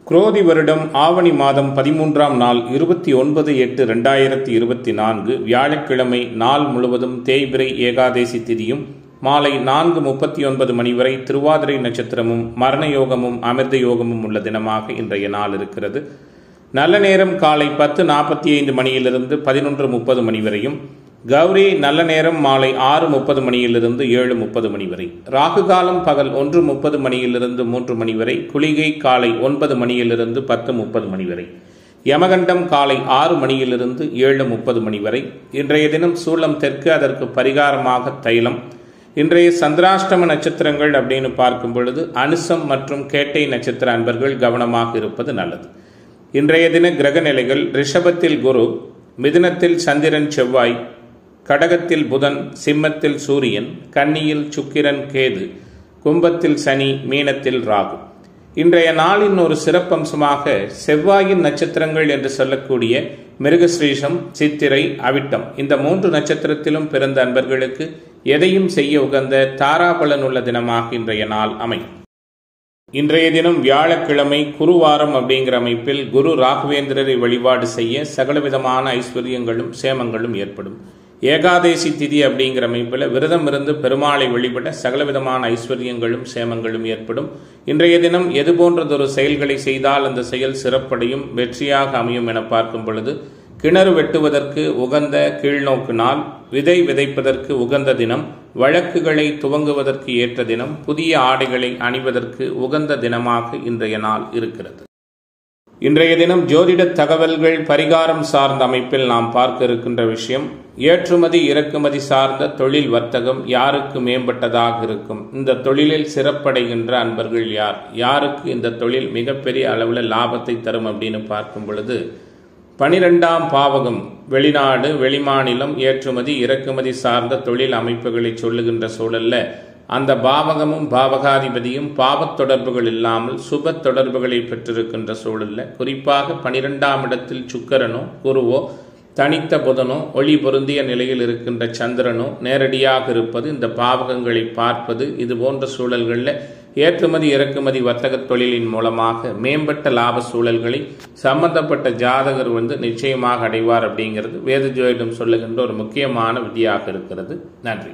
குரோதி வருடம் ஆவணி மாதம் பதிமூன்றாம் நாள் இருபத்தி ஒன்பது எட்டு ரெண்டாயிரத்தி இருபத்தி நான்கு வியாழக்கிழமை நாள் முழுவதும் தேய்பிரை ஏகாதேசி திதியும் மாலை நான்கு முப்பத்தி ஒன்பது மணி வரை திருவாதிரை நட்சத்திரமும் மரண யோகமும் அமிர்த யோகமும் உள்ள தினமாக இன்றைய நாள் இருக்கிறது நல்ல நேரம் காலை பத்து நாற்பத்தி ஐந்து மணியிலிருந்து பதினொன்று முப்பது மணி வரையும் கௌரி நல்ல நேரம் மாலை ஆறு முப்பது மணியிலிருந்து ஏழு முப்பது மணி வரை ராகு காலம் பகல் ஒன்று முப்பது மணியிலிருந்து மூன்று மணி வரை குளிகை காலை ஒன்பது மணியிலிருந்து பத்து முப்பது மணி வரை யமகண்டம் காலை ஆறு மணியிலிருந்து ஏழு முப்பது மணி வரை இன்றைய தினம் சூளம் தெற்கு அதற்கு பரிகாரமாக தைலம் இன்றைய சந்திராஷ்டம நட்சத்திரங்கள் அப்படின்னு பார்க்கும் பொழுது அனுசம் மற்றும் கேட்டை நட்சத்திர அன்பர்கள் கவனமாக இருப்பது நல்லது இன்றைய தின கிரக நிலைகள் ரிஷபத்தில் குரு மிதுனத்தில் சந்திரன் செவ்வாய் கடகத்தில் புதன் சிம்மத்தில் சூரியன் கன்னியில் சுக்கிரன் கேது கும்பத்தில் சனி மீனத்தில் ராகு இன்றைய நாளின் ஒரு சிறப்பம்சமாக செவ்வாயின் நட்சத்திரங்கள் என்று சொல்லக்கூடிய மிருகஸ்ரீஷம் சித்திரை அவிட்டம் இந்த மூன்று நட்சத்திரத்திலும் பிறந்த அன்பர்களுக்கு எதையும் செய்ய உகந்த தாராபலன் உள்ள தினமாக இன்றைய நாள் அமையும் இன்றைய தினம் வியாழக்கிழமை குருவாரம் அப்படிங்கிற அமைப்பில் குரு ராகவேந்திரரை வழிபாடு செய்ய சகலவிதமான ஐஸ்வர்யங்களும் சேமங்களும் ஏற்படும் ஏகாதேசி திதி அப்படிங்கிற அமைப்பில் விரதம் இருந்து பெருமாளை வழிபட சகலவிதமான ஐஸ்வர்யங்களும் சேமங்களும் ஏற்படும் இன்றைய தினம் எது போன்றதொரு செயல்களை செய்தால் அந்த செயல் சிறப்படையும் வெற்றியாக அமையும் என பார்க்கும் பொழுது கிணறு வெட்டுவதற்கு உகந்த கீழ்நோக்கு நாள் விதை விதைப்பதற்கு உகந்த தினம் வழக்குகளை துவங்குவதற்கு ஏற்ற தினம் புதிய ஆடைகளை அணிவதற்கு உகந்த தினமாக இன்றைய நாள் இருக்கிறது இன்றைய தினம் ஜோதிட தகவல்கள் பரிகாரம் சார்ந்த அமைப்பில் நாம் பார்க்க இருக்கின்ற விஷயம் ஏற்றுமதி இறக்குமதி சார்ந்த தொழில் வர்த்தகம் யாருக்கு மேம்பட்டதாக இருக்கும் இந்த தொழிலில் சிறப்படைகின்ற அன்பர்கள் யார் யாருக்கு இந்த தொழில் மிகப்பெரிய அளவில் லாபத்தை தரும் அப்படின்னு பார்க்கும் பொழுது பனிரெண்டாம் பாவகம் வெளிநாடு வெளிமாநிலம் ஏற்றுமதி இறக்குமதி சார்ந்த தொழில் அமைப்புகளை சொல்லுகின்ற சூழல்ல அந்த பாவகமும் பாவகாதிபதியும் பாவத் தொடர்புகள் இல்லாமல் சுப தொடர்புகளை பெற்றிருக்கின்ற சூழல்ல குறிப்பாக பனிரெண்டாம் இடத்தில் சுக்கரனோ குருவோ தனித்த புதனோ ஒளி பொருந்திய நிலையில் இருக்கின்ற சந்திரனோ நேரடியாக இருப்பது இந்த பாவகங்களை பார்ப்பது இது போன்ற சூழல்களில் ஏற்றுமதி இறக்குமதி வர்த்தக தொழிலின் மூலமாக மேம்பட்ட லாப சூழல்களை சம்பந்தப்பட்ட ஜாதகர் வந்து நிச்சயமாக அடைவார் அப்படிங்கிறது வேத ஜோயிடம் சொல்லுகின்ற ஒரு முக்கியமான விதியாக இருக்கிறது நன்றி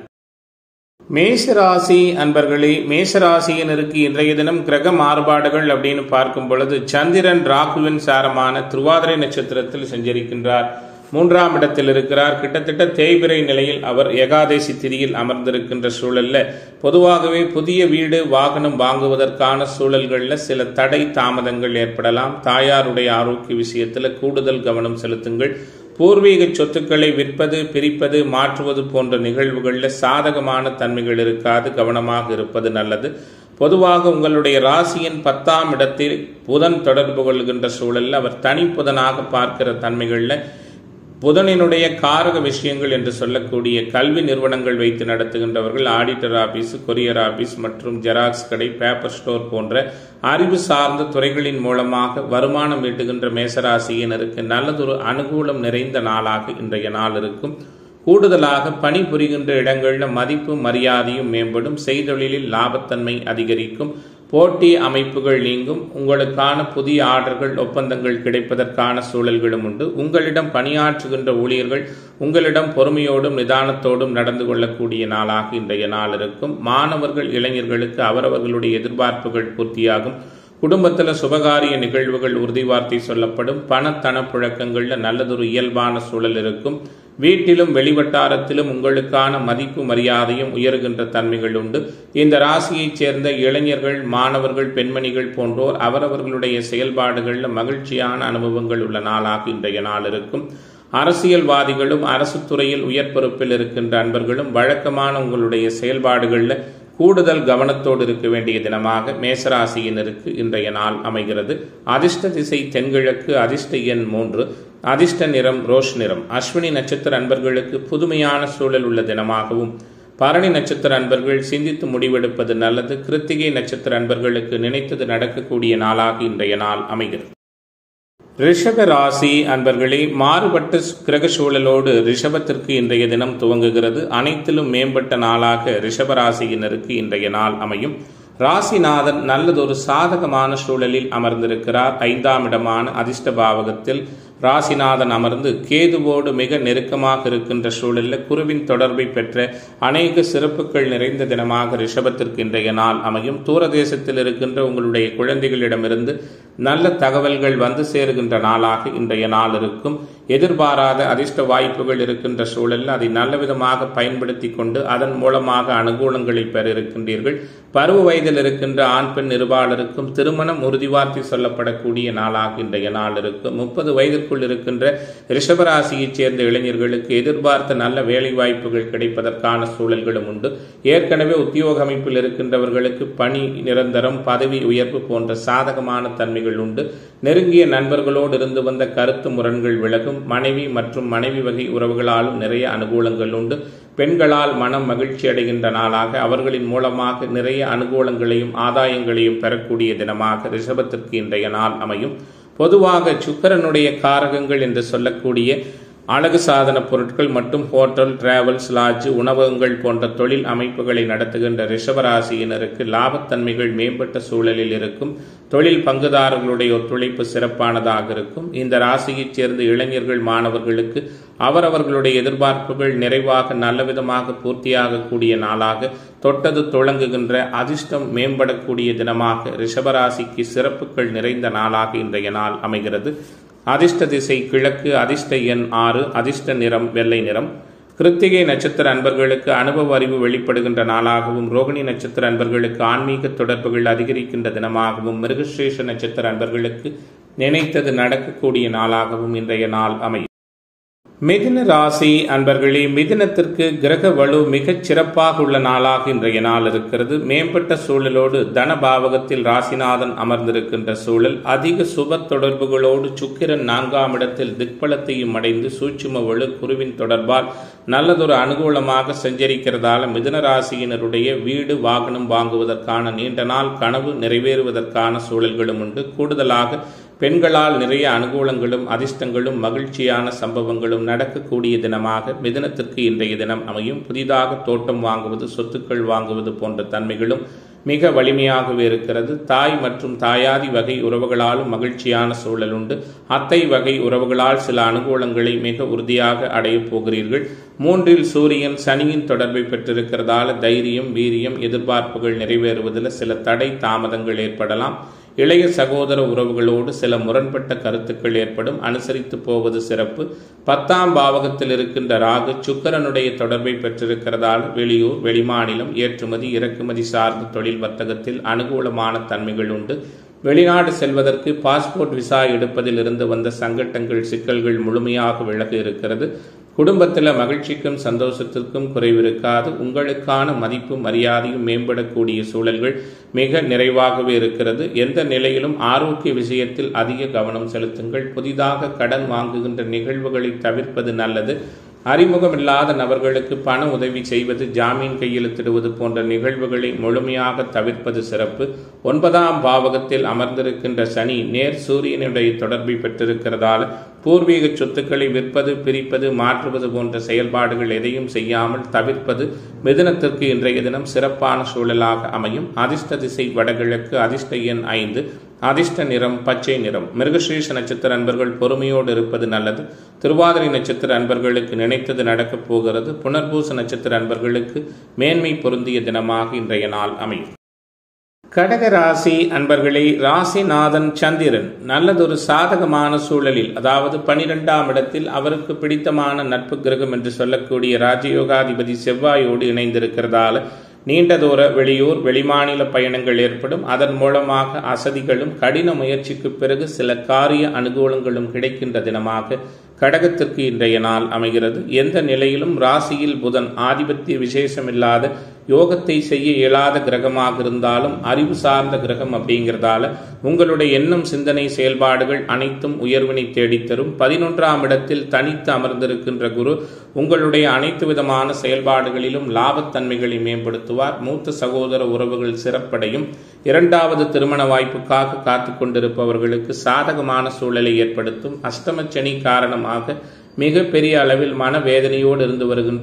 மேஷராசி அன்பர்களே மேஷராசியினருக்கு இன்றைய தினம் கிரக மாறுபாடுகள் அப்படின்னு பார்க்கும் பொழுது சந்திரன் ராகுவின் சாரமான திருவாதிரை நட்சத்திரத்தில் சஞ்சரிக்கின்றார் மூன்றாம் இடத்தில் இருக்கிறார் கிட்டத்தட்ட தேய்பிரை நிலையில் அவர் ஏகாதேசி திதியில் அமர்ந்திருக்கின்ற சூழல்ல பொதுவாகவே புதிய வீடு வாகனம் வாங்குவதற்கான சூழல்களில் சில தடை தாமதங்கள் ஏற்படலாம் தாயாருடைய ஆரோக்கிய விஷயத்தில் கூடுதல் கவனம் செலுத்துங்கள் பூர்வீக சொத்துக்களை விற்பது பிரிப்பது மாற்றுவது போன்ற நிகழ்வுகளில் சாதகமான தன்மைகள் இருக்காது கவனமாக இருப்பது நல்லது பொதுவாக உங்களுடைய ராசியின் பத்தாம் இடத்தில் புதன் தொடர்பு கொள்கின்ற சூழலில் அவர் தனிப்புதனாக பார்க்கிற தன்மைகளில் புதனினுடைய காரக விஷயங்கள் என்று சொல்லக்கூடிய கல்வி நிறுவனங்கள் வைத்து நடத்துகின்றவர்கள் ஆடிட்டர் ஆபீஸ் கொரியர் ஆபீஸ் மற்றும் ஜெராக்ஸ் கடை பேப்பர் ஸ்டோர் போன்ற அறிவு சார்ந்த துறைகளின் மூலமாக வருமானம் ஈட்டுகின்ற மேசராசியினருக்கு நல்லதொரு அனுகூலம் நிறைந்த நாளாக இன்றைய நாள் இருக்கும் கூடுதலாக பணிபுரிகின்ற இடங்களில் மதிப்பு மரியாதையும் மேம்படும் செய்தொழிலில் லாபத்தன்மை அதிகரிக்கும் போட்டி அமைப்புகள் நீங்கும் உங்களுக்கான புதிய ஆர்டர்கள் ஒப்பந்தங்கள் கிடைப்பதற்கான சூழல்களும் உண்டு உங்களிடம் பணியாற்றுகின்ற ஊழியர்கள் உங்களிடம் பொறுமையோடும் நிதானத்தோடும் நடந்து கொள்ளக்கூடிய நாளாக இன்றைய நாள் இருக்கும் மாணவர்கள் இளைஞர்களுக்கு அவரவர்களுடைய எதிர்பார்ப்புகள் பூர்த்தியாகும் குடும்பத்தில் சுபகாரிய நிகழ்வுகள் உறுதிவார்த்தை சொல்லப்படும் பணத்தன புழக்கங்களில் நல்லதொரு இயல்பான சூழல் இருக்கும் வீட்டிலும் வெளிவட்டாரத்திலும் உங்களுக்கான மதிப்பு மரியாதையும் உயர்கின்ற தன்மைகள் உண்டு இந்த ராசியைச் சேர்ந்த இளைஞர்கள் மாணவர்கள் பெண்மணிகள் போன்றோர் அவரவர்களுடைய செயல்பாடுகளில் மகிழ்ச்சியான அனுபவங்கள் உள்ள நாளாக இன்றைய நாள் இருக்கும் அரசியல்வாதிகளும் அரசு துறையில் உயர் பொறுப்பில் இருக்கின்ற அன்பர்களும் வழக்கமான உங்களுடைய செயல்பாடுகளில் கூடுதல் கவனத்தோடு இருக்க வேண்டிய தினமாக மேசராசியினருக்கு இன்றைய நாள் அமைகிறது அதிர்ஷ்ட திசை தென்கிழக்கு அதிர்ஷ்ட எண் மூன்று அதிர்ஷ்ட நிறம் ரோஷ் நிறம் அஸ்வினி நட்சத்திர அன்பர்களுக்கு புதுமையான சூழல் உள்ள தினமாகவும் பரணி நட்சத்திர அன்பர்கள் சிந்தித்து முடிவெடுப்பது நல்லது கிருத்திகை நட்சத்திர அன்பர்களுக்கு நினைத்தது நடக்கக்கூடிய நாளாக இன்றைய நாள் அமைகிறது ரிஷப ராசி அன்பர்களே மாறுபட்ட கிரக சூழலோடு ரிஷபத்திற்கு இன்றைய தினம் துவங்குகிறது அனைத்திலும் மேம்பட்ட நாளாக ரிஷப ராசியினருக்கு இன்றைய நாள் அமையும் ராசிநாதன் நல்லதொரு சாதகமான சூழலில் அமர்ந்திருக்கிறார் ஐந்தாம் இடமான அதிர்ஷ்ட பாவகத்தில் ராசிநாதன் அமர்ந்து கேதுவோடு மிக நெருக்கமாக இருக்கின்ற சூழலில் குருவின் தொடர்பை பெற்ற அநேக சிறப்புகள் நிறைந்த தினமாக ரிஷபத்திற்கு இன்றைய நாள் அமையும் தூரதேசத்தில் இருக்கின்ற உங்களுடைய குழந்தைகளிடமிருந்து நல்ல தகவல்கள் வந்து சேருகின்ற நாளாக இன்றைய நாள் இருக்கும் எதிர்பாராத அதிர்ஷ்ட வாய்ப்புகள் இருக்கின்ற சூழலில் அதை நல்ல விதமாக பயன்படுத்தி கொண்டு அதன் மூலமாக அனுகூலங்களை பெற இருக்கின்றீர்கள் பருவ வயதில் இருக்கின்ற ஆண் பெண் நிருபாளருக்கும் திருமணம் உறுதிவார்த்தை சொல்லப்படக்கூடிய நாளாக இன்றைய நாள் இருக்கும் முப்பது வயதிற்குள் இருக்கின்ற ரிஷபராசியைச் சேர்ந்த இளைஞர்களுக்கு எதிர்பார்த்த நல்ல வேலை வாய்ப்புகள் கிடைப்பதற்கான சூழல்களும் உண்டு ஏற்கனவே உத்தியோக அமைப்பில் இருக்கின்றவர்களுக்கு பணி நிரந்தரம் பதவி உயர்வு போன்ற சாதகமான தன்மைகள் உண்டு நெருங்கிய நண்பர்களோடு இருந்து வந்த கருத்து முரண்கள் விலகும் மனைவி மற்றும் மனைவி வகை உறவுகளாலும் நிறைய அனுகூலங்கள் உண்டு பெண்களால் மனம் மகிழ்ச்சி அடைகின்ற நாளாக அவர்களின் மூலமாக நிறைய அனுகூலங்களையும் ஆதாயங்களையும் பெறக்கூடிய தினமாக ரிஷபத்திற்கு இன்றைய நாள் அமையும் பொதுவாக சுக்கரனுடைய காரகங்கள் என்று சொல்லக்கூடிய அழகு சாதன பொருட்கள் மற்றும் ஹோட்டல் டிராவல்ஸ் லாட்ஜ் உணவகங்கள் போன்ற தொழில் அமைப்புகளை நடத்துகின்ற ரிஷபராசியினருக்கு லாபத்தன்மைகள் மேம்பட்ட சூழலில் இருக்கும் தொழில் பங்குதாரர்களுடைய ஒத்துழைப்பு சிறப்பானதாக இருக்கும் இந்த ராசியைச் சேர்ந்த இளைஞர்கள் மாணவர்களுக்கு அவரவர்களுடைய எதிர்பார்ப்புகள் நிறைவாக நல்லவிதமாக பூர்த்தியாகக்கூடிய நாளாக தொட்டது தொடங்குகின்ற அதிர்ஷ்டம் மேம்படக்கூடிய தினமாக ரிஷபராசிக்கு சிறப்புகள் நிறைந்த நாளாக இன்றைய நாள் அமைகிறது அதிர்ஷ்ட திசை கிழக்கு அதிர்ஷ்ட எண் ஆறு அதிர்ஷ்ட நிறம் வெள்ளை நிறம் கிருத்திகை நட்சத்திர அன்பர்களுக்கு அனுபவ அறிவு வெளிப்படுகின்ற நாளாகவும் ரோகிணி நட்சத்திர அன்பர்களுக்கு ஆன்மீக தொடர்புகள் அதிகரிக்கின்ற தினமாகவும் மிருகஸ்ரேஷ நட்சத்திர அன்பர்களுக்கு நினைத்தது நடக்கக்கூடிய நாளாகவும் இன்றைய நாள் அமையும் மிதுன ராசி அன்பர்களே மிதுனத்திற்கு கிரக வலு மிகச் சிறப்பாக உள்ள நாளாக இன்றைய நாள் இருக்கிறது மேம்பட்ட சூழலோடு தனபாவகத்தில் ராசிநாதன் அமர்ந்திருக்கின்ற சூழல் அதிக சுப தொடர்புகளோடு சுக்கிரன் நான்காம் இடத்தில் திக்பலத்தையும் அடைந்து சூட்சும வலு குருவின் தொடர்பால் நல்லதொரு அனுகூலமாக சஞ்சரிக்கிறதால மிதுன ராசியினருடைய வீடு வாகனம் வாங்குவதற்கான நீண்ட நாள் கனவு நிறைவேறுவதற்கான சூழல்களும் உண்டு கூடுதலாக பெண்களால் நிறைய அனுகூலங்களும் அதிர்ஷ்டங்களும் மகிழ்ச்சியான சம்பவங்களும் நடக்கக்கூடிய தினமாக மிதனத்திற்கு இன்றைய தினம் அமையும் புதிதாக தோட்டம் வாங்குவது சொத்துக்கள் வாங்குவது போன்ற தன்மைகளும் மிக வலிமையாகவே இருக்கிறது தாய் மற்றும் தாயாதி வகை உறவுகளாலும் மகிழ்ச்சியான சூழல் உண்டு அத்தை வகை உறவுகளால் சில அனுகூலங்களை மிக உறுதியாக அடையப் போகிறீர்கள் மூன்றில் சூரியன் சனியின் தொடர்பை பெற்றிருக்கிறதால தைரியம் வீரியம் எதிர்பார்ப்புகள் நிறைவேறுவதில் சில தடை தாமதங்கள் ஏற்படலாம் இளைய சகோதர உறவுகளோடு சில முரண்பட்ட கருத்துக்கள் ஏற்படும் அனுசரித்து போவது சிறப்பு பத்தாம் பாவகத்தில் இருக்கின்ற ராகு சுக்கரனுடைய தொடர்பை பெற்றிருக்கிறதால் வெளியூர் வெளிமாநிலம் ஏற்றுமதி இறக்குமதி சார்ந்த தொழில் வர்த்தகத்தில் அனுகூலமான தன்மைகள் உண்டு வெளிநாடு செல்வதற்கு பாஸ்போர்ட் விசா எடுப்பதில் இருந்து வந்த சங்கட்டங்கள் சிக்கல்கள் முழுமையாக விலக இருக்கிறது குடும்பத்தில் மகிழ்ச்சிக்கும் சந்தோஷத்திற்கும் குறைவிருக்காது உங்களுக்கான மதிப்பு மரியாதையும் மேம்படக்கூடிய சூழல்கள் மிக நிறைவாகவே இருக்கிறது எந்த நிலையிலும் ஆரோக்கிய விஷயத்தில் அதிக கவனம் செலுத்துங்கள் புதிதாக கடன் வாங்குகின்ற நிகழ்வுகளை தவிர்ப்பது நல்லது அறிமுகமில்லாத நபர்களுக்கு பண உதவி செய்வது ஜாமீன் கையெழுத்திடுவது போன்ற நிகழ்வுகளை முழுமையாக தவிர்ப்பது சிறப்பு ஒன்பதாம் பாவகத்தில் அமர்ந்திருக்கின்ற சனி நேர் சூரியனுடைய தொடர்பை பெற்றிருக்கிறதால் பூர்வீக சொத்துக்களை விற்பது பிரிப்பது மாற்றுவது போன்ற செயல்பாடுகள் எதையும் செய்யாமல் தவிர்ப்பது மிதுனத்திற்கு இன்றைய தினம் சிறப்பான சூழலாக அமையும் அதிர்ஷ்ட திசை வடகிழக்கு அதிர்ஷ்ட எண் ஐந்து அதிர்ஷ்ட நிறம் பச்சை நிறம் மிருகசீஷ நட்சத்திர அன்பர்கள் பொறுமையோடு இருப்பது நல்லது திருவாதிரை நட்சத்திர அன்பர்களுக்கு நினைத்தது நடக்கப் போகிறது புனர்பூச நட்சத்திர அன்பர்களுக்கு மேன்மை பொருந்திய தினமாக இன்றைய நாள் அமையும் கடக ராசி அன்பர்களே ராசிநாதன் சந்திரன் நல்லதொரு சாதகமான சூழலில் அதாவது பனிரெண்டாம் இடத்தில் அவருக்கு பிடித்தமான நட்பு கிரகம் என்று சொல்லக்கூடிய ராஜயோகாதிபதி செவ்வாயோடு இணைந்திருக்கிறதால நீண்ட தூர வெளியூர் வெளிமாநில பயணங்கள் ஏற்படும் அதன் மூலமாக அசதிகளும் கடின முயற்சிக்கு பிறகு சில காரிய அனுகூலங்களும் கிடைக்கின்ற தினமாக கடகத்திற்கு இன்றைய நாள் அமைகிறது எந்த நிலையிலும் ராசியில் புதன் ஆதிபத்திய விசேஷமில்லாத யோகத்தை செய்ய இயலாத கிரகமாக இருந்தாலும் அறிவு சார்ந்த கிரகம் அப்படிங்கிறதால உங்களுடைய எண்ணம் சிந்தனை செயல்பாடுகள் அனைத்தும் உயர்வினை தேடித்தரும் பதினொன்றாம் இடத்தில் தனித்து அமர்ந்திருக்கின்ற குரு உங்களுடைய அனைத்து விதமான செயல்பாடுகளிலும் லாபத்தன்மைகளை மேம்படுத்துவார் மூத்த சகோதர உறவுகள் சிறப்படையும் இரண்டாவது திருமண வாய்ப்புக்காக காத்து கொண்டிருப்பவர்களுக்கு சாதகமான சூழலை ஏற்படுத்தும் அஷ்டமச்சனி காரணமாக மிக பெரிய அளவில் மனவேதனையோடு இருந்து வருகின்ற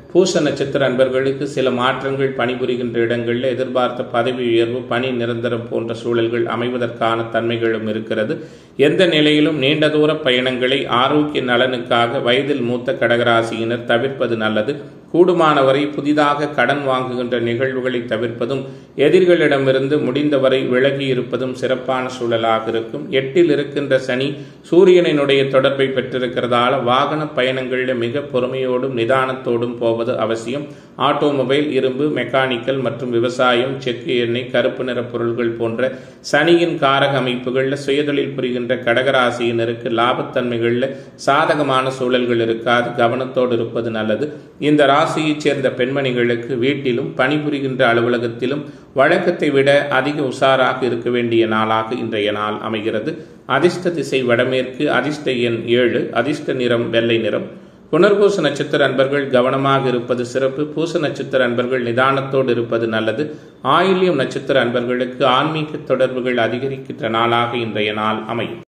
பூச நட்சத்திர அன்பர்களுக்கு சில மாற்றங்கள் பணிபுரிகின்ற இடங்களில் எதிர்பார்த்த பதவி உயர்வு பணி நிரந்தரம் போன்ற சூழல்கள் அமைவதற்கான தன்மைகளும் இருக்கிறது எந்த நிலையிலும் நீண்ட தூர பயணங்களை ஆரோக்கிய நலனுக்காக வயதில் மூத்த கடகராசியினர் தவிர்ப்பது நல்லது கூடுமானவரை புதிதாக கடன் வாங்குகின்ற நிகழ்வுகளை தவிர்ப்பதும் எதிரிகளிடமிருந்து முடிந்தவரை விலகி இருப்பதும் சிறப்பான சூழலாக இருக்கும் எட்டில் இருக்கின்ற சனி சூரியனினுடைய தொடர்பை பெற்றிருக்கிறதால வாகன பயணங்களில் மிக பொறுமையோடும் நிதானத்தோடும் போவது அவசியம் ஆட்டோமொபைல் இரும்பு மெக்கானிக்கல் மற்றும் விவசாயம் செக்கு எண்ணெய் கருப்பு நிற பொருள்கள் போன்ற சனியின் காரக அமைப்புகளில் சுயதொழில் புரிகின்ற கடகராசியினருக்கு லாபத்தன்மைகளில் சாதகமான சூழல்கள் இருக்காது கவனத்தோடு இருப்பது நல்லது இந்த ராசியைச் சேர்ந்த பெண்மணிகளுக்கு வீட்டிலும் பணிபுரிகின்ற அலுவலகத்திலும் வழக்கத்தை விட அதிக உஷாராக இருக்க வேண்டிய நாளாக இன்றைய நாள் அமைகிறது அதிர்ஷ்ட திசை வடமேற்கு அதிர்ஷ்ட எண் ஏழு அதிர்ஷ்ட நிறம் வெள்ளை நிறம் புனர்பூச நட்சத்திர அன்பர்கள் கவனமாக இருப்பது சிறப்பு பூச நட்சத்திர அன்பர்கள் நிதானத்தோடு இருப்பது நல்லது ஆயில்யம் நட்சத்திர அன்பர்களுக்கு ஆன்மீக தொடர்புகள் அதிகரிக்கின்ற நாளாக இன்றைய நாள் அமையும்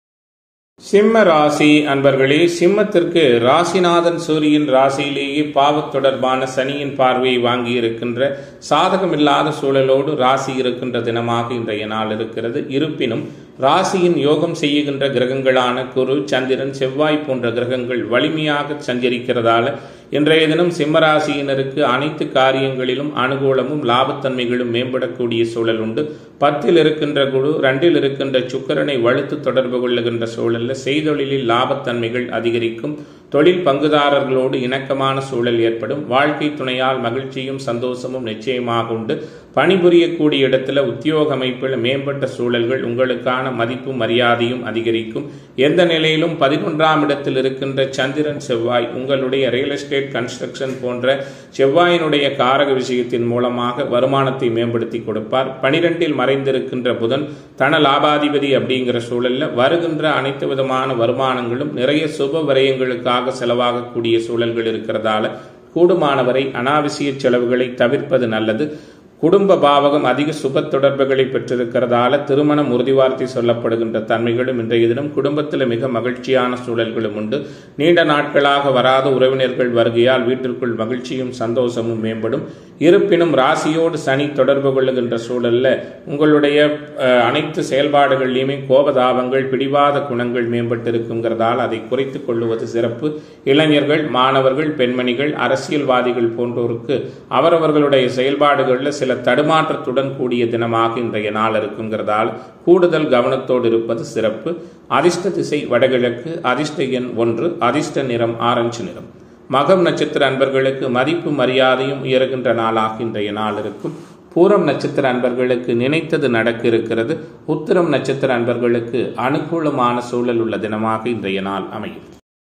சிம்ம ராசி அன்பர்களே சிம்மத்திற்கு ராசிநாதன் சூரியன் ராசியிலேயே பாவத் தொடர்பான சனியின் பார்வையை வாங்கி இருக்கின்ற சாதகமில்லாத சூழலோடு ராசி இருக்கின்ற தினமாக இன்றைய நாள் இருக்கிறது இருப்பினும் ராசியின் யோகம் செய்யுகின்ற கிரகங்களான குரு சந்திரன் செவ்வாய் போன்ற கிரகங்கள் வலிமையாக சஞ்சரிக்கிறதால இன்றைய தினம் சிம்மராசியினருக்கு அனைத்து காரியங்களிலும் அனுகூலமும் லாபத்தன்மைகளும் மேம்படக்கூடிய சூழல் உண்டு பத்தில் இருக்கின்ற குழு ரெண்டில் இருக்கின்ற சுக்கரனை வலுத்து தொடர்பு கொள்ளுகின்ற சூழலில் செய்தொழிலில் லாபத்தன்மைகள் அதிகரிக்கும் தொழில் பங்குதாரர்களோடு இணக்கமான சூழல் ஏற்படும் வாழ்க்கை துணையால் மகிழ்ச்சியும் சந்தோஷமும் நிச்சயமாக உண்டு பணிபுரியக்கூடிய இடத்துல உத்தியோக அமைப்பில் மேம்பட்ட சூழல்கள் உங்களுக்கான மதிப்பும் மரியாதையும் அதிகரிக்கும் எந்த நிலையிலும் பதினொன்றாம் இடத்தில் இருக்கின்ற சந்திரன் செவ்வாய் உங்களுடைய ரியல் எஸ்டேட் கன்ஸ்ட்ரக்ஷன் போன்ற செவ்வாயினுடைய காரக விஷயத்தின் மூலமாக வருமானத்தை மேம்படுத்தி கொடுப்பார் பனிரெண்டில் மறைந்திருக்கின்ற புதன் தன லாபாதிபதி அப்படிங்கிற சூழல்ல வருகின்ற அனைத்து விதமான வருமானங்களும் நிறைய சுப விரயங்களுக்காக செலவாகக்கூடிய சூழல்கள் இருக்கிறதால கூடுமானவரை அனாவசிய செலவுகளை தவிர்ப்பது நல்லது குடும்ப பாவகம் அதிக சுப தொடர்புகளை பெற்றிருக்கிறதால திருமணம் உறுதிவார்த்தை சொல்லப்படுகின்ற தன்மைகளும் இன்றைய தினம் குடும்பத்தில் மிக மகிழ்ச்சியான சூழல்களும் உண்டு நீண்ட நாட்களாக வராத உறவினர்கள் வருகையால் வீட்டிற்குள் மகிழ்ச்சியும் சந்தோஷமும் மேம்படும் இருப்பினும் ராசியோடு சனி தொடர்பு கொள்ளுகின்ற சூழல்ல உங்களுடைய அஹ், அனைத்து செயல்பாடுகளிலுமே கோபதாபங்கள் பிடிவாத குணங்கள் மேம்பட்டிருக்குங்கிறதால் அதை குறைத்துக் கொள்ளுவது சிறப்பு இளைஞர்கள் மாணவர்கள் பெண்மணிகள் அரசியல்வாதிகள் போன்றோருக்கு அவரவர்களுடைய செயல்பாடுகளில் சில தடுமாற்றத்துடன் கூடிய தினமாக இன்றைய நாள் இருக்குங்கிறதால் கூடுதல் கவனத்தோடு இருப்பது சிறப்பு அதிர்ஷ்ட திசை வடகிழக்கு அதிர்ஷ்ட எண் ஒன்று அதிர்ஷ்ட நிறம் ஆரஞ்சு நிறம் மகம் நட்சத்திர அன்பர்களுக்கு மதிப்பு மரியாதையும் உயர்கின்ற நாளாக இன்றைய நாள் இருக்கும் பூரம் நட்சத்திர அன்பர்களுக்கு நினைத்தது நடக்க இருக்கிறது உத்திரம் நட்சத்திர அன்பர்களுக்கு அனுகூலமான சூழல் உள்ள தினமாக இன்றைய நாள் அமையும்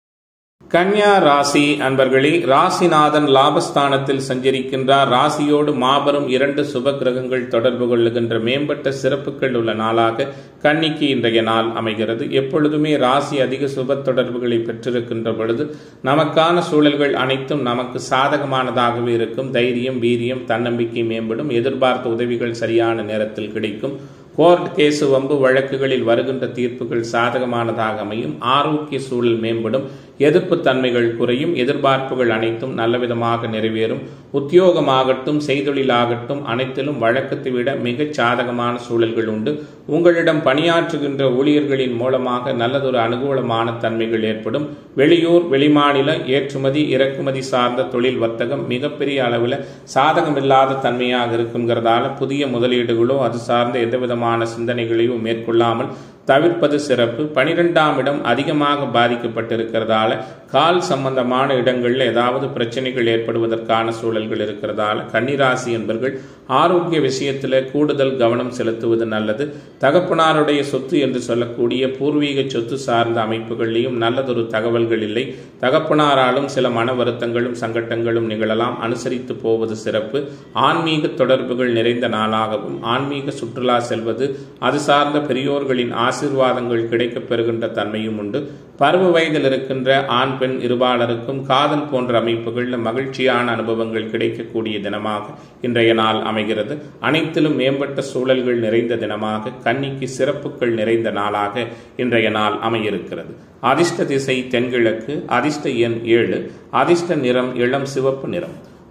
கன்யா ராசி அன்பர்களே ராசிநாதன் லாபஸ்தானத்தில் சஞ்சரிக்கின்றார் ராசியோடு மாபெரும் இரண்டு சுப கிரகங்கள் தொடர்பு கொள்ளுகின்ற மேம்பட்ட சிறப்புகள் உள்ள நாளாக கன்னிக்கு இன்றைய நாள் அமைகிறது எப்பொழுதுமே ராசி அதிக சுப தொடர்புகளை பெற்றிருக்கின்ற பொழுது நமக்கான சூழல்கள் அனைத்தும் நமக்கு சாதகமானதாகவே இருக்கும் தைரியம் வீரியம் தன்னம்பிக்கை மேம்படும் எதிர்பார்த்த உதவிகள் சரியான நேரத்தில் கிடைக்கும் கோர்ட் கேசு வம்பு வழக்குகளில் வருகின்ற தீர்ப்புகள் சாதகமானதாக அமையும் ஆரோக்கிய சூழல் மேம்படும் எதிர்ப்பு தன்மைகள் குறையும் எதிர்பார்ப்புகள் அனைத்தும் நல்லவிதமாக நிறைவேறும் உத்தியோகமாகட்டும் செய்தொழிலாகட்டும் அனைத்திலும் வழக்கத்தை விட மிகச் சாதகமான சூழல்கள் உண்டு உங்களிடம் பணியாற்றுகின்ற ஊழியர்களின் மூலமாக நல்லதொரு அனுகூலமான தன்மைகள் ஏற்படும் வெளியூர் வெளிமாநில ஏற்றுமதி இறக்குமதி சார்ந்த தொழில் வர்த்தகம் மிகப்பெரிய அளவில் சாதகமில்லாத தன்மையாக இருக்குங்கிறதால புதிய முதலீடுகளோ அது சார்ந்த எந்தவிதமான சிந்தனைகளையோ மேற்கொள்ளாமல் தவிர்ப்பது சிறப்பு பனிரெண்டாம் இடம் அதிகமாக பாதிக்கப்பட்டிருக்கிறதால கால் சம்பந்தமான இடங்களில் ஏதாவது பிரச்சனைகள் ஏற்படுவதற்கான சூழல்கள் இருக்கிறதால கன்னிராசி என்பர்கள் ஆரோக்கிய விஷயத்தில் கூடுதல் கவனம் செலுத்துவது நல்லது தகப்பனாருடைய சொத்து என்று சொல்லக்கூடிய பூர்வீக சொத்து சார்ந்த அமைப்புகளிலும் நல்லதொரு தகவல்கள் இல்லை தகப்பனாராலும் சில மன வருத்தங்களும் சங்கட்டங்களும் நிகழலாம் அனுசரித்து போவது சிறப்பு ஆன்மீக தொடர்புகள் நிறைந்த நாளாகவும் ஆன்மீக சுற்றுலா செல்வது அது சார்ந்த பெரியோர்களின் ஆசீர்வாதங்கள் கிடைக்கப் பெறுகின்ற தன்மையும் உண்டு பருவ வயதில் இருக்கின்ற ஆண் பெண் இருபாலருக்கும் காதல் போன்ற அமைப்புகளில் மகிழ்ச்சியான அனுபவங்கள் கிடைக்கக்கூடிய தினமாக இன்றைய நாள் அமைகிறது அனைத்திலும் மேம்பட்ட சூழல்கள் நிறைந்த தினமாக கன்னிக்கு சிறப்புகள் நிறைந்த நாளாக இன்றைய நாள் அமையிருக்கிறது அதிர்ஷ்ட திசை தென்கிழக்கு அதிர்ஷ்ட எண் ஏழு அதிர்ஷ்ட நிறம் இளம் சிவப்பு நிறம்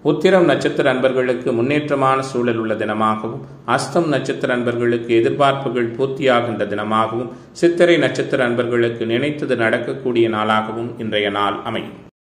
உத்திரம் நட்சத்திர அன்பர்களுக்கு முன்னேற்றமான சூழல் உள்ள தினமாகவும் அஸ்தம் நட்சத்திர அன்பர்களுக்கு எதிர்பார்ப்புகள் பூர்த்தியாகின்ற தினமாகவும் சித்திரை நட்சத்திர அன்பர்களுக்கு நினைத்தது நடக்கக்கூடிய நாளாகவும் இன்றைய நாள் அமையும்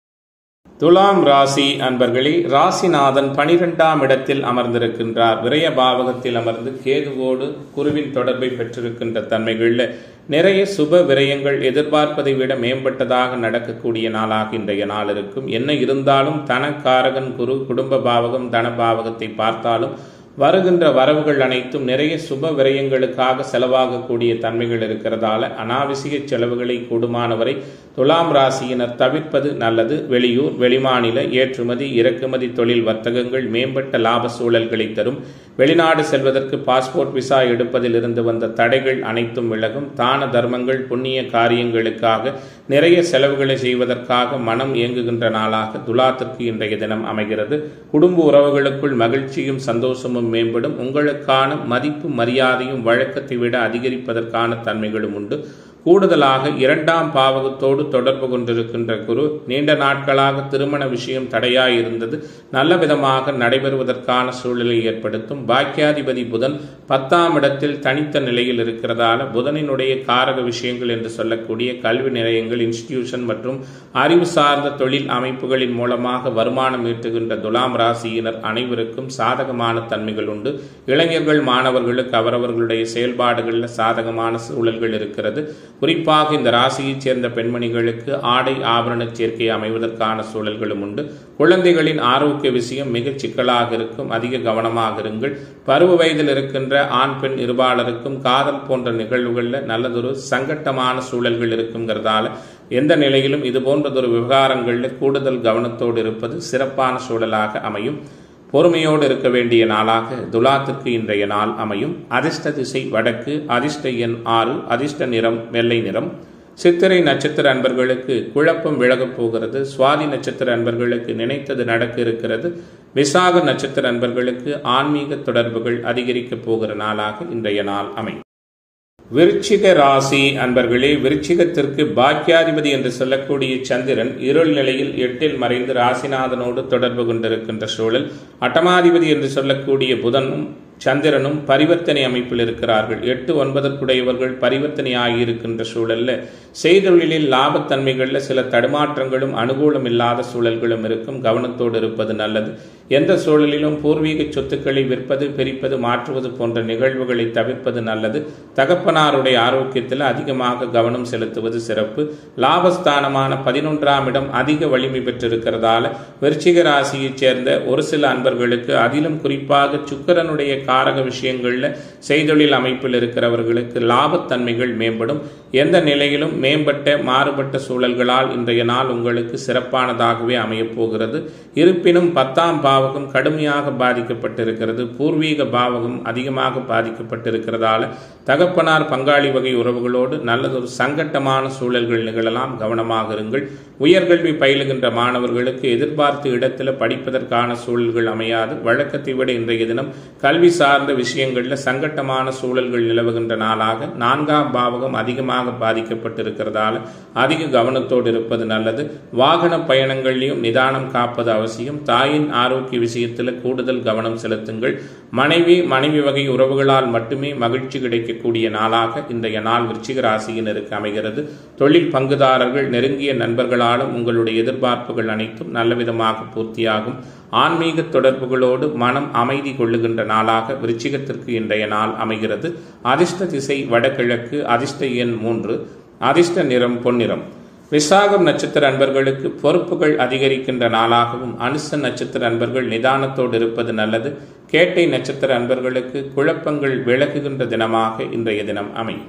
துலாம் ராசி அன்பர்களே ராசிநாதன் பனிரெண்டாம் இடத்தில் அமர்ந்திருக்கின்றார் விரய பாவகத்தில் அமர்ந்து கேதுவோடு குருவின் தொடர்பை பெற்றிருக்கின்ற தன்மைகளில் நிறைய சுப விரயங்கள் எதிர்பார்ப்பதை விட மேம்பட்டதாக நடக்கக்கூடிய நாளாக இன்றைய நாள் இருக்கும் என்ன இருந்தாலும் தனக்காரகன் குரு குடும்ப பாவகம் தன பாவகத்தை பார்த்தாலும் வருகின்ற வரவுகள் அனைத்தும் நிறைய சுப விரயங்களுக்காக செலவாகக்கூடிய தன்மைகள் இருக்கிறதால அனாவசிய செலவுகளை கூடுமானவரை துலாம் ராசியினர் தவிர்ப்பது நல்லது வெளியூர் வெளிமாநில ஏற்றுமதி இறக்குமதி தொழில் வர்த்தகங்கள் மேம்பட்ட லாப சூழல்களை தரும் வெளிநாடு செல்வதற்கு பாஸ்போர்ட் விசா எடுப்பதில் இருந்து வந்த தடைகள் அனைத்தும் விலகும் தான தர்மங்கள் புண்ணிய காரியங்களுக்காக நிறைய செலவுகளை செய்வதற்காக மனம் இயங்குகின்ற நாளாக துலாத்திற்கு இன்றைய தினம் அமைகிறது குடும்ப உறவுகளுக்குள் மகிழ்ச்சியும் சந்தோஷமும் மேம்படும் உங்களுக்கான மதிப்பு மரியாதையும் வழக்கத்தை விட அதிகரிப்பதற்கான தன்மைகளும் உண்டு கூடுதலாக இரண்டாம் பாவகத்தோடு தொடர்பு கொண்டிருக்கின்ற குரு நீண்ட நாட்களாக திருமண விஷயம் தடையாயிருந்தது நல்ல விதமாக நடைபெறுவதற்கான சூழலை ஏற்படுத்தும் பாக்கியாதிபதி புதன் பத்தாம் இடத்தில் தனித்த நிலையில் இருக்கிறதால புதனினுடைய காரக விஷயங்கள் என்று சொல்லக்கூடிய கல்வி நிலையங்கள் இன்ஸ்டிடியூஷன் மற்றும் அறிவு சார்ந்த தொழில் அமைப்புகளின் மூலமாக வருமானம் ஈட்டுகின்ற துலாம் ராசியினர் அனைவருக்கும் சாதகமான தன்மைகள் உண்டு இளைஞர்கள் மாணவர்களுக்கு அவரவர்களுடைய செயல்பாடுகளில் சாதகமான சூழல்கள் இருக்கிறது குறிப்பாக இந்த ராசியைச் சேர்ந்த பெண்மணிகளுக்கு ஆடை ஆபரண சேர்க்கை அமைவதற்கான சூழல்களும் உண்டு குழந்தைகளின் ஆரோக்கிய விஷயம் மிக சிக்கலாக இருக்கும் அதிக கவனமாக இருங்கள் பருவ வயதில் இருக்கின்ற ஆண் பெண் இருபாளருக்கும் காதல் போன்ற நிகழ்வுகளில் நல்லதொரு சங்கட்டமான சூழல்கள் இருக்குங்கிறதால எந்த நிலையிலும் இது போன்றதொரு விவகாரங்களில் கூடுதல் கவனத்தோடு இருப்பது சிறப்பான சூழலாக அமையும் பொறுமையோடு இருக்க வேண்டிய நாளாக துலாத்துக்கு இன்றைய நாள் அமையும் அதிர்ஷ்ட திசை வடக்கு அதிர்ஷ்ட எண் ஆறு அதிர்ஷ்ட நிறம் வெள்ளை நிறம் சித்திரை நட்சத்திர அன்பர்களுக்கு குழப்பம் விலகப் போகிறது சுவாதி நட்சத்திர அன்பர்களுக்கு நினைத்தது நடக்க இருக்கிறது விசாக நட்சத்திர அன்பர்களுக்கு ஆன்மீக தொடர்புகள் அதிகரிக்கப் போகிற நாளாக இன்றைய நாள் அமையும் விருச்சிக ராசி அன்பர்களே விருச்சிகத்திற்கு பாக்கியாதிபதி என்று சொல்லக்கூடிய சந்திரன் இருள் நிலையில் எட்டில் மறைந்து ராசிநாதனோடு தொடர்பு கொண்டிருக்கின்ற சூழல் அட்டமாதிபதி என்று சொல்லக்கூடிய புதனும் சந்திரனும் பரிவர்த்தனை அமைப்பில் இருக்கிறார்கள் எட்டு ஒன்பதற்குடையவர்கள் பரிவர்த்தனை ஆகியிருக்கின்ற சூழல்ல செய்தொழிலில் லாபத்தன்மைகளில் சில தடுமாற்றங்களும் அனுகூலம் இல்லாத சூழல்களும் இருக்கும் கவனத்தோடு இருப்பது நல்லது எந்த சூழலிலும் பூர்வீக சொத்துக்களை விற்பது பிரிப்பது மாற்றுவது போன்ற நிகழ்வுகளை தவிர்ப்பது நல்லது தகப்பனாருடைய ஆரோக்கியத்தில் அதிகமாக கவனம் செலுத்துவது சிறப்பு லாபஸ்தானமான பதினொன்றாம் இடம் அதிக வலிமை பெற்றிருக்கிறதால விருச்சிக ராசியைச் சேர்ந்த ஒரு சில அன்பர்களுக்கு அதிலும் குறிப்பாக சுக்கரனுடைய காரக விஷயங்களில் செய்தொழில் அமைப்பில் இருக்கிறவர்களுக்கு லாபத்தன்மைகள் மேம்படும் எந்த நிலையிலும் மேம்பட்ட மாறுபட்ட சூழல்களால் இன்றைய நாள் உங்களுக்கு சிறப்பானதாகவே அமையப் போகிறது இருப்பினும் பத்தாம் பாவகம் கடுமையாக பாதிக்கப்பட்டிருக்கிறது பூர்வீக பாவகம் அதிகமாக பாதிக்கப்பட்டிருக்கிறதால தகப்பனார் பங்காளி வகை உறவுகளோடு நல்லதொரு சங்கட்டமான சூழல்கள் நிகழலாம் கவனமாக இருங்கள் உயர்கல்வி பயிலுகின்ற மாணவர்களுக்கு எதிர்பார்த்த இடத்தில் படிப்பதற்கான சூழல்கள் அமையாது வழக்கத்தை விட இன்றைய தினம் கல்வி சார்ந்த விஷயங்களில் சங்கட்டமான சூழல்கள் நிலவுகின்ற நாளாக நான்காம் பாவகம் அதிகமாக பாதிக்கப்பட்டிருக்கிறதால அதிக கவனத்தோடு இருப்பது நல்லது வாகன பயணங்கள்லையும் நிதானம் காப்பது அவசியம் தாயின் ஆரோக்கிய விஷயத்தில் கூடுதல் கவனம் செலுத்துங்கள் மனைவி மனைவி வகை உறவுகளால் மட்டுமே மகிழ்ச்சி கிடைக்கக்கூடிய நாளாக இன்றைய நாள் விருச்சிக ராசியினருக்கு அமைகிறது தொழில் பங்குதாரர்கள் நெருங்கிய நண்பர்களாலும் உங்களுடைய எதிர்பார்ப்புகள் அனைத்தும் நல்லவிதமாக பூர்த்தியாகும் ஆன்மீக தொடர்புகளோடு மனம் அமைதி கொள்ளுகின்ற நாளாக விருச்சிகத்திற்கு இன்றைய நாள் அமைகிறது அதிர்ஷ்ட திசை வடகிழக்கு அதிர்ஷ்ட எண் மூன்று அதிர்ஷ்ட நிறம் பொன்னிறம் விசாகம் நட்சத்திர அன்பர்களுக்கு பொறுப்புகள் அதிகரிக்கின்ற நாளாகவும் அனுச நட்சத்திர அன்பர்கள் நிதானத்தோடு இருப்பது நல்லது கேட்டை நட்சத்திர அன்பர்களுக்கு குழப்பங்கள் விலகுகின்ற தினமாக இன்றைய தினம் அமையும்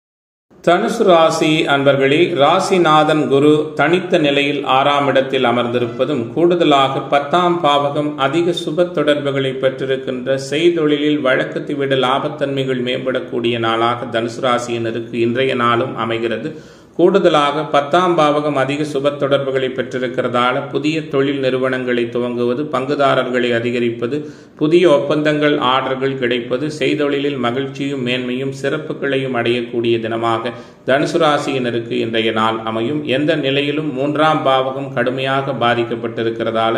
தனுசு ராசி அன்பர்களே ராசிநாதன் குரு தனித்த நிலையில் ஆறாம் இடத்தில் அமர்ந்திருப்பதும் கூடுதலாக பத்தாம் பாவகம் அதிக சுப தொடர்புகளை பெற்றிருக்கின்ற செய்தொழிலில் வழக்கத்தை விட லாபத்தன்மைகள் மேம்படக்கூடிய நாளாக தனுசு ராசியினருக்கு இன்றைய நாளும் அமைகிறது கூடுதலாக பத்தாம் பாவகம் அதிக சுப தொடர்புகளை பெற்றிருக்கிறதால புதிய தொழில் நிறுவனங்களை துவங்குவது பங்குதாரர்களை அதிகரிப்பது புதிய ஒப்பந்தங்கள் ஆர்டர்கள் கிடைப்பது செய்தொழிலில் மகிழ்ச்சியும் மேன்மையும் சிறப்புகளையும் அடையக்கூடிய தினமாக தனுசு ராசியினருக்கு இன்றைய நாள் அமையும் எந்த நிலையிலும் மூன்றாம் பாவகம் கடுமையாக பாதிக்கப்பட்டிருக்கிறதால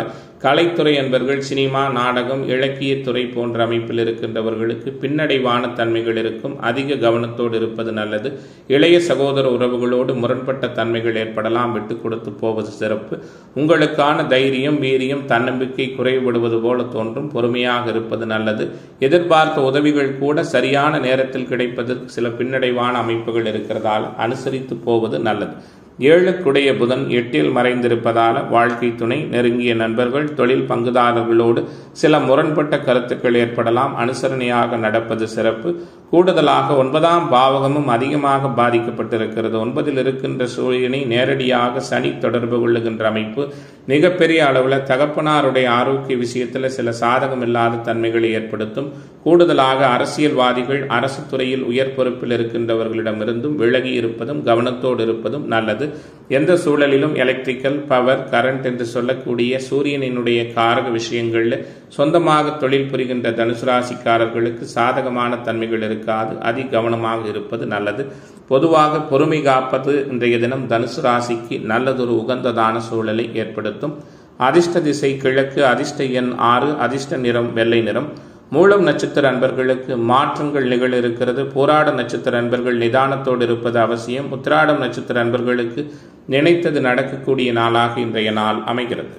கலைத்துறை என்பர்கள் சினிமா நாடகம் இலக்கியத்துறை போன்ற அமைப்பில் இருக்கின்றவர்களுக்கு பின்னடைவான தன்மைகள் இருக்கும் அதிக கவனத்தோடு இருப்பது நல்லது இளைய சகோதர உறவுகளோடு முரண்பட்ட தன்மைகள் ஏற்படலாம் விட்டு கொடுத்து போவது சிறப்பு உங்களுக்கான தைரியம் வீரியம் தன்னம்பிக்கை குறைபடுவது போல தோன்றும் பொறுமையாக இருப்பது நல்லது எதிர்பார்த்த உதவிகள் கூட சரியான நேரத்தில் கிடைப்பதற்கு சில பின்னடைவான அமைப்புகள் இருக்கிறதால் அனுசரித்து போவது நல்லது ஏழுக்குடைய புதன் எட்டில் மறைந்திருப்பதால வாழ்க்கை துணை நெருங்கிய நண்பர்கள் தொழில் பங்குதாரர்களோடு சில முரண்பட்ட கருத்துக்கள் ஏற்படலாம் அனுசரணையாக நடப்பது சிறப்பு கூடுதலாக ஒன்பதாம் பாவகமும் அதிகமாக பாதிக்கப்பட்டிருக்கிறது ஒன்பதில் இருக்கின்ற சூரியனை நேரடியாக சனி தொடர்பு கொள்ளுகின்ற அமைப்பு மிகப்பெரிய அளவில் தகப்பனாருடைய ஆரோக்கிய விஷயத்தில் சில சாதகம் இல்லாத தன்மைகளை ஏற்படுத்தும் கூடுதலாக அரசியல்வாதிகள் அரசு துறையில் உயர் பொறுப்பில் இருக்கின்றவர்களிடமிருந்தும் விலகி இருப்பதும் கவனத்தோடு இருப்பதும் நல்லது எந்த சூழலிலும் எலக்ட்ரிக்கல் பவர் கரண்ட் என்று சொல்லக்கூடிய சூரியனினுடைய காரக விஷயங்களில் சொந்தமாக தொழில் புரிகின்ற தனுசு ராசிக்காரர்களுக்கு சாதகமான தன்மைகள் இருக்காது அதி கவனமாக இருப்பது நல்லது பொதுவாக பொறுமை காப்பது இன்றைய தினம் தனுசு ராசிக்கு நல்லதொரு உகந்ததான சூழலை ஏற்படுத்தும் அதிர்ஷ்ட திசை கிழக்கு அதிர்ஷ்ட எண் ஆறு அதிர்ஷ்ட நிறம் வெள்ளை நிறம் மூலம் நட்சத்திர அன்பர்களுக்கு மாற்றங்கள் நிகழ இருக்கிறது போராட நட்சத்திர அன்பர்கள் நிதானத்தோடு இருப்பது அவசியம் உத்திராடம் நட்சத்திர அன்பர்களுக்கு நினைத்தது நடக்கக்கூடிய நாளாக இன்றைய நாள் அமைகிறது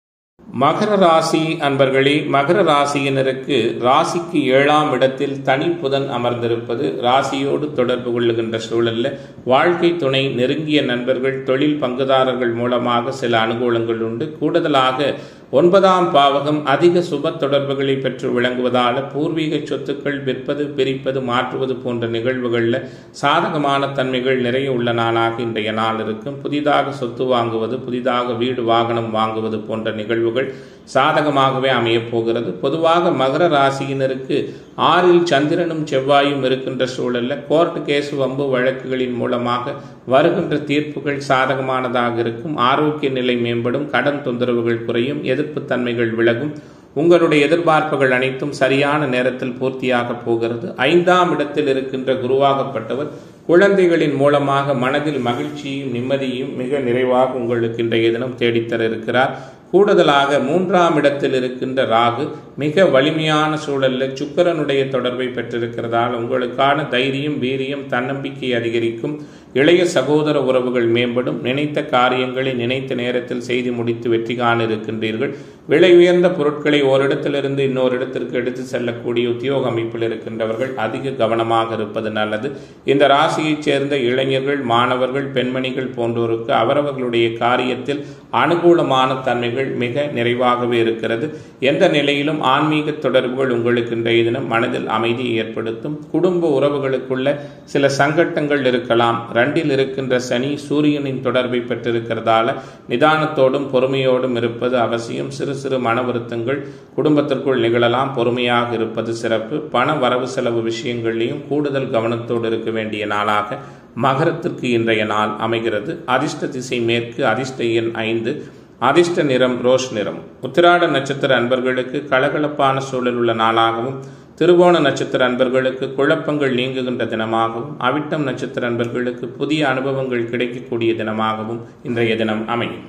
மகர ராசி அன்பர்களே மகர ராசியினருக்கு ராசிக்கு ஏழாம் இடத்தில் தனி புதன் அமர்ந்திருப்பது ராசியோடு தொடர்பு கொள்ளுகின்ற சூழல்ல வாழ்க்கை துணை நெருங்கிய நண்பர்கள் தொழில் பங்குதாரர்கள் மூலமாக சில அனுகூலங்கள் உண்டு கூடுதலாக ஒன்பதாம் பாவகம் அதிக சுப தொடர்புகளை பெற்று விளங்குவதால் பூர்வீக சொத்துக்கள் விற்பது பிரிப்பது மாற்றுவது போன்ற நிகழ்வுகளில் சாதகமான தன்மைகள் நிறைய உள்ள நாளாக இன்றைய நாள் இருக்கும் புதிதாக சொத்து வாங்குவது புதிதாக வீடு வாகனம் வாங்குவது போன்ற நிகழ்வுகள் சாதகமாகவே அமையப் போகிறது பொதுவாக மகர ராசியினருக்கு ஆறில் சந்திரனும் செவ்வாயும் இருக்கின்ற சூழல்ல கோர்ட் கேஸ் வம்பு வழக்குகளின் மூலமாக வருகின்ற தீர்ப்புகள் சாதகமானதாக இருக்கும் ஆரோக்கிய நிலை மேம்படும் கடன் தொந்தரவுகள் குறையும் எதிர்ப்பு தன்மைகள் விலகும் உங்களுடைய எதிர்பார்ப்புகள் அனைத்தும் சரியான நேரத்தில் பூர்த்தியாக போகிறது ஐந்தாம் இடத்தில் இருக்கின்ற குருவாகப்பட்டவர் குழந்தைகளின் மூலமாக மனதில் மகிழ்ச்சியும் நிம்மதியும் மிக நிறைவாக உங்களுக்கு இன்றைய தினம் தேடித்தர இருக்கிறார் கூடுதலாக மூன்றாம் இடத்தில் இருக்கின்ற ராகு மிக வலிமையான சூழலில் சுக்கரனுடைய தொடர்பை பெற்றிருக்கிறதால் உங்களுக்கான தைரியம் வீரியம் தன்னம்பிக்கை அதிகரிக்கும் இளைய சகோதர உறவுகள் மேம்படும் நினைத்த காரியங்களை நினைத்த நேரத்தில் செய்து முடித்து வெற்றி காண இருக்கின்றீர்கள் விலை உயர்ந்த பொருட்களை ஓரிடத்திலிருந்து இன்னொரு இடத்திற்கு எடுத்து செல்லக்கூடிய உத்தியோக அமைப்பில் இருக்கின்றவர்கள் அதிக கவனமாக இருப்பது நல்லது இந்த ராசியைச் சேர்ந்த இளைஞர்கள் மாணவர்கள் பெண்மணிகள் போன்றோருக்கு அவரவர்களுடைய காரியத்தில் அனுகூலமான தன்மைகள் மிக நிறைவாகவே இருக்கிறது எந்த நிலையிலும் ஆன்மீக தொடர்புகள் உங்களுக்கு இன்றைய தினம் மனதில் அமைதியை ஏற்படுத்தும் குடும்ப உறவுகளுக்குள்ள சில சங்கட்டங்கள் இருக்கலாம் ரெண்டில் இருக்கின்ற சனி சூரியனின் தொடர்பை பெற்றிருக்கிறதால நிதானத்தோடும் பொறுமையோடும் இருப்பது அவசியம் சிறு சிறு மன வருத்தங்கள் குடும்பத்திற்குள் நிகழலாம் பொறுமையாக இருப்பது சிறப்பு பண வரவு செலவு விஷயங்கள்லையும் கூடுதல் கவனத்தோடு இருக்க வேண்டிய நாளாக மகரத்திற்கு இன்றைய நாள் அமைகிறது அதிர்ஷ்ட திசை மேற்கு அதிர்ஷ்ட எண் ஐந்து அதிர்ஷ்ட நிறம் ரோஸ் நிறம் உத்திராட நட்சத்திர அன்பர்களுக்கு கலகலப்பான சூழல் உள்ள நாளாகவும் திருவோண நட்சத்திர அன்பர்களுக்கு குழப்பங்கள் நீங்குகின்ற தினமாகவும் அவிட்டம் நட்சத்திர அன்பர்களுக்கு புதிய அனுபவங்கள் கிடைக்கக்கூடிய தினமாகவும் இன்றைய தினம் அமையும்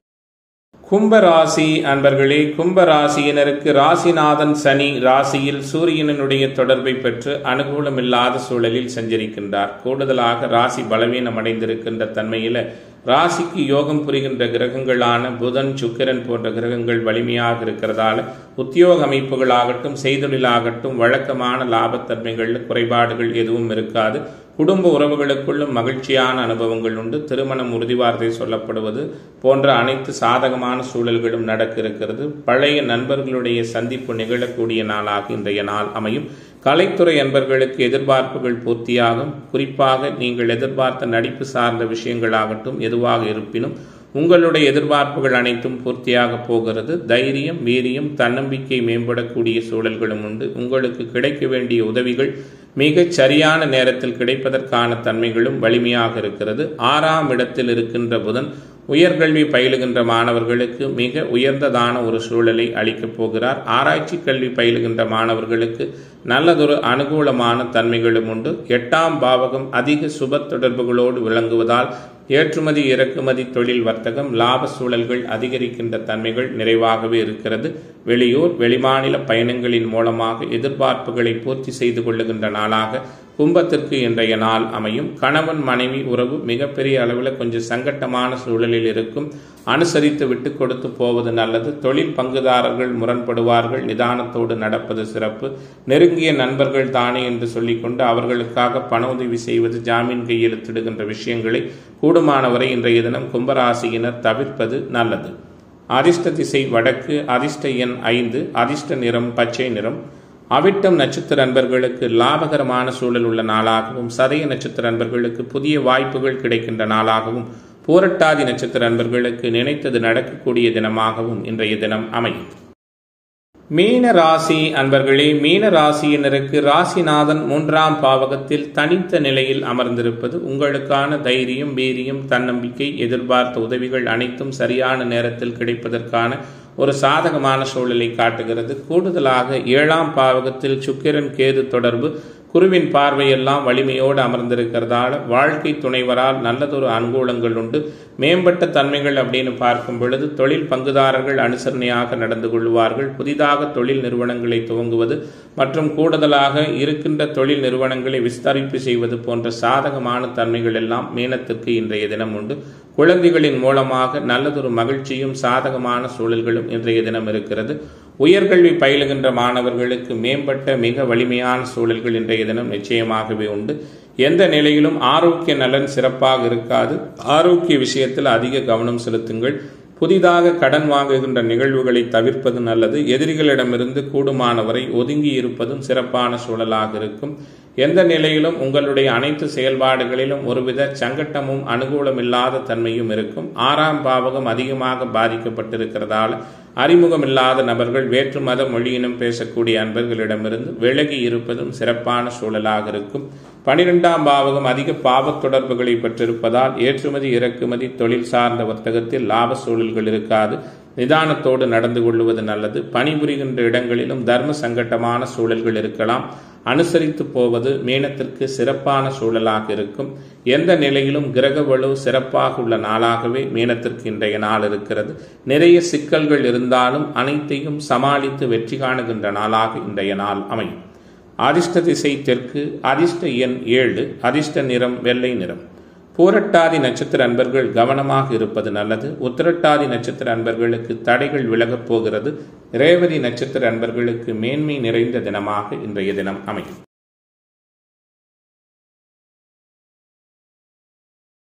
கும்பராசி அன்பர்களே கும்பராசியினருக்கு ராசிநாதன் சனி ராசியில் சூரியனுடைய தொடர்பை பெற்று அனுகூலமில்லாத சூழலில் சஞ்சரிக்கின்றார் கூடுதலாக ராசி பலவீனம் அடைந்திருக்கின்ற தன்மையில ராசிக்கு யோகம் புரிகின்ற கிரகங்களான புதன் சுக்கிரன் போன்ற கிரகங்கள் வலிமையாக இருக்கிறதால உத்தியோக அமைப்புகளாகட்டும் செய்தொழிலாகட்டும் வழக்கமான லாபத்தன்மைகளில் குறைபாடுகள் எதுவும் இருக்காது குடும்ப உறவுகளுக்குள்ளும் மகிழ்ச்சியான அனுபவங்கள் உண்டு திருமணம் உறுதிவார்த்தை சொல்லப்படுவது போன்ற அனைத்து சாதகமான சூழல்களும் நடக்க இருக்கிறது பழைய நண்பர்களுடைய சந்திப்பு நிகழக்கூடிய நாளாக இன்றைய நாள் அமையும் கலைத்துறை அன்பர்களுக்கு எதிர்பார்ப்புகள் பூர்த்தியாகும் குறிப்பாக நீங்கள் எதிர்பார்த்த நடிப்பு சார்ந்த விஷயங்களாகட்டும் எதுவாக இருப்பினும் உங்களுடைய எதிர்பார்ப்புகள் அனைத்தும் பூர்த்தியாக போகிறது தைரியம் வீரியம் தன்னம்பிக்கை மேம்படக்கூடிய சூழல்களும் உண்டு உங்களுக்கு கிடைக்க வேண்டிய உதவிகள் மிகச் சரியான நேரத்தில் கிடைப்பதற்கான தன்மைகளும் வலிமையாக இருக்கிறது ஆறாம் இடத்தில் இருக்கின்ற புதன் உயர்கல்வி பயிலுகின்ற மாணவர்களுக்கு மிக உயர்ந்ததான ஒரு சூழலை அளிக்கப் போகிறார் ஆராய்ச்சி கல்வி பயிலுகின்ற மாணவர்களுக்கு நல்லதொரு அனுகூலமான தன்மைகளும் உண்டு எட்டாம் பாவகம் அதிக சுப தொடர்புகளோடு விளங்குவதால் ஏற்றுமதி இறக்குமதி தொழில் வர்த்தகம் லாப சூழல்கள் அதிகரிக்கின்ற தன்மைகள் நிறைவாகவே இருக்கிறது வெளியூர் வெளிமாநில பயணங்களின் மூலமாக எதிர்பார்ப்புகளை பூர்த்தி செய்து கொள்ளுகின்ற நாளாக கும்பத்திற்கு இன்றைய நாள் அமையும் கணவன் மனைவி உறவு மிகப்பெரிய அளவில் கொஞ்சம் சங்கட்டமான சூழலில் இருக்கும் அனுசரித்து விட்டு கொடுத்து போவது நல்லது தொழில் பங்குதாரர்கள் முரண்படுவார்கள் நிதானத்தோடு நடப்பது சிறப்பு நெருங்கிய நண்பர்கள் தானே என்று சொல்லிக்கொண்டு அவர்களுக்காக பண உதவி செய்வது ஜாமீன் கையெழுத்திடுகின்ற விஷயங்களை கூடுமானவரை இன்றைய தினம் கும்பராசியினர் தவிர்ப்பது நல்லது அதிர்ஷ்ட திசை வடக்கு அதிர்ஷ்ட எண் ஐந்து அதிர்ஷ்ட நிறம் பச்சை நிறம் அவிட்டம் நட்சத்திர அன்பர்களுக்கு லாபகரமான சூழல் உள்ள நாளாகவும் சதய நட்சத்திர அன்பர்களுக்கு புதிய வாய்ப்புகள் கிடைக்கின்ற நாளாகவும் பூரட்டாதி நட்சத்திர அன்பர்களுக்கு நினைத்தது நடக்கக்கூடிய தினமாகவும் இன்றைய தினம் அமையும் மீன ராசி அன்பர்களே மீன ராசியினருக்கு ராசிநாதன் மூன்றாம் பாவகத்தில் தனித்த நிலையில் அமர்ந்திருப்பது உங்களுக்கான தைரியம் வீரியம் தன்னம்பிக்கை எதிர்பார்த்த உதவிகள் அனைத்தும் சரியான நேரத்தில் கிடைப்பதற்கான ஒரு சாதகமான சூழலை காட்டுகிறது கூடுதலாக ஏழாம் பாவகத்தில் சுக்கிரன் கேது தொடர்பு குருவின் பார்வையெல்லாம் வலிமையோடு அமர்ந்திருக்கிறதால வாழ்க்கை துணைவரால் நல்லதொரு அனுகூலங்கள் உண்டு மேம்பட்ட தன்மைகள் அப்படின்னு பார்க்கும் பொழுது தொழில் பங்குதாரர்கள் அனுசரணையாக நடந்து கொள்வார்கள் புதிதாக தொழில் நிறுவனங்களை துவங்குவது மற்றும் கூடுதலாக இருக்கின்ற தொழில் நிறுவனங்களை விஸ்தரிப்பு செய்வது போன்ற சாதகமான தன்மைகள் எல்லாம் மீனத்திற்கு இன்றைய தினம் உண்டு குழந்தைகளின் மூலமாக நல்லதொரு மகிழ்ச்சியும் சாதகமான சூழல்களும் இன்றைய தினம் இருக்கிறது உயர்கல்வி பயிலுகின்ற மாணவர்களுக்கு மேம்பட்ட மிக வலிமையான சூழல்கள் இன்றைய தினம் நிச்சயமாகவே உண்டு எந்த நிலையிலும் ஆரோக்கிய நலன் சிறப்பாக இருக்காது ஆரோக்கிய விஷயத்தில் அதிக கவனம் செலுத்துங்கள் புதிதாக கடன் வாங்குகின்ற நிகழ்வுகளை தவிர்ப்பது நல்லது எதிரிகளிடமிருந்து கூடுமானவரை ஒதுங்கி இருப்பதும் சிறப்பான சூழலாக இருக்கும் எந்த நிலையிலும் உங்களுடைய அனைத்து செயல்பாடுகளிலும் ஒருவித சங்கட்டமும் அனுகூலமில்லாத தன்மையும் இருக்கும் ஆறாம் பாவகம் அதிகமாக பாதிக்கப்பட்டிருக்கிறதால அறிமுகமில்லாத நபர்கள் வேற்று மத மொழியினம் பேசக்கூடிய அன்பர்களிடமிருந்து விலகி இருப்பதும் சிறப்பான சூழலாக இருக்கும் பனிரெண்டாம் பாவகம் அதிக பாவ தொடர்புகளை பெற்றிருப்பதால் ஏற்றுமதி இறக்குமதி தொழில் சார்ந்த வர்த்தகத்தில் லாப சூழல்கள் இருக்காது நிதானத்தோடு நடந்து கொள்வது நல்லது பணிபுரிகின்ற இடங்களிலும் தர்ம சங்கட்டமான சூழல்கள் இருக்கலாம் அனுசரித்து போவது மீனத்திற்கு சிறப்பான சூழலாக இருக்கும் எந்த நிலையிலும் கிரக வலு சிறப்பாக உள்ள நாளாகவே மீனத்திற்கு இன்றைய நாள் இருக்கிறது நிறைய சிக்கல்கள் இருந்தாலும் அனைத்தையும் சமாளித்து வெற்றி காணுகின்ற நாளாக இன்றைய நாள் அமையும் அதிர்ஷ்ட திசை தெற்கு அதிர்ஷ்ட எண் ஏழு அதிர்ஷ்ட நிறம் வெள்ளை நிறம் பூரட்டாதி நட்சத்திர அன்பர்கள் கவனமாக இருப்பது நல்லது உத்திரட்டாதி நட்சத்திர அன்பர்களுக்கு தடைகள் விலகப் போகிறது ரேவதி நட்சத்திர அன்பர்களுக்கு மேன்மை நிறைந்த தினமாக இன்றைய தினம் அமையும்